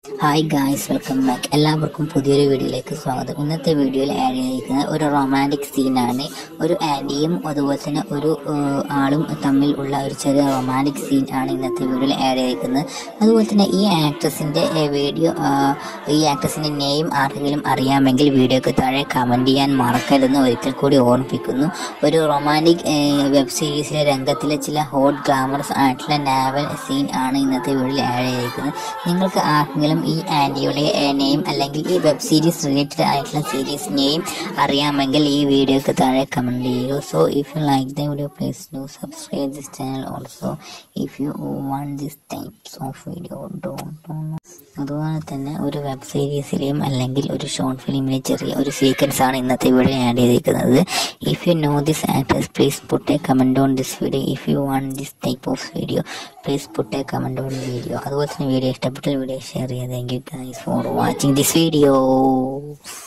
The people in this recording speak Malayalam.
ഹായ് ഗായ്സ് വെൽക്കം ബാക്ക് എല്ലാവർക്കും പുതിയൊരു വീഡിയോയിലേക്ക് സ്വാഗതം ഇന്നത്തെ വീഡിയോയിൽ ആഡ് ചെയ്തിരിക്കുന്നത് ഒരു റൊമാൻറ്റിക് സീനാണ് ഒരു ആൻറ്റിയും അതുപോലെ തന്നെ ഒരു ഏഹ്, ആളും തമ്മിൽ ഉള്ള ഒരു ചെറിയ റൊമാൻറ്റിക് സീൻ ആണ് ഇന്നത്തെ വീഡിയോയിൽ ആഡ് ചെയ്തിരിക്കുന്നത് അതുപോലെ തന്നെ ഈ ആക്ട്രസിന്റെ വീഡിയോ ഈ ആക്ട്രസിന്റെ നെയിം ആർക്കെങ്കിലും അറിയാമെങ്കിൽ വീഡിയോക്ക് താഴെ കമന്റ് ചെയ്യാൻ മറക്കരുതെന്ന് ഒരിക്കൽ കൂടി ഓർമ്മിപ്പിക്കുന്നു ഒരു റൊമാൻറ്റിക് വെബ് സീരീസിലെ രംഗത്തിലെ ചില ഹോട്ട് ഗ്ലാമറസ് ആയിട്ടുള്ള നാവൽ സീൻ ആണ് ഇന്നത്തെ വീഡിയോയിൽ ആഡ് ചെയ്തിരിക്കുന്നത് നിങ്ങൾക്ക് ആർക്കെങ്കിലും ഈ ആൻറ്റിയുടെ നെയിം അല്ലെങ്കിൽ ഈ വെബ് സീരീസ് റിലേറ്റഡ് ആയിട്ടുള്ള സീരീസ് നെയിം അറിയാമെങ്കിൽ ഈ വീഡിയോക്ക് താഴെ കമന്റ് ചെയ്യുക so if you like the video please do subscribe this channel also if you want this types of video don't അതുപോലെ തന്നെ ഒരു വെബ് സീരീസിലെയും അല്ലെങ്കിൽ ഒരു ഷോർട്ട് ഫിലിമിലെ ചെറിയ ഒരു സീക്വൻസ് ആണ് ഇന്നത്തെ വീഡിയോ ആഡ് ചെയ്തിരിക്കുന്നത് if you know this actors please put a comment on this video if you want this type of video please put a comment on video അതുപോലെ തന്നെ വീഡിയോ ഇഷ്ടപ്പെട്ട വീഡിയോ ഷെയർ ചെയ്യുക thank you guys for watching this video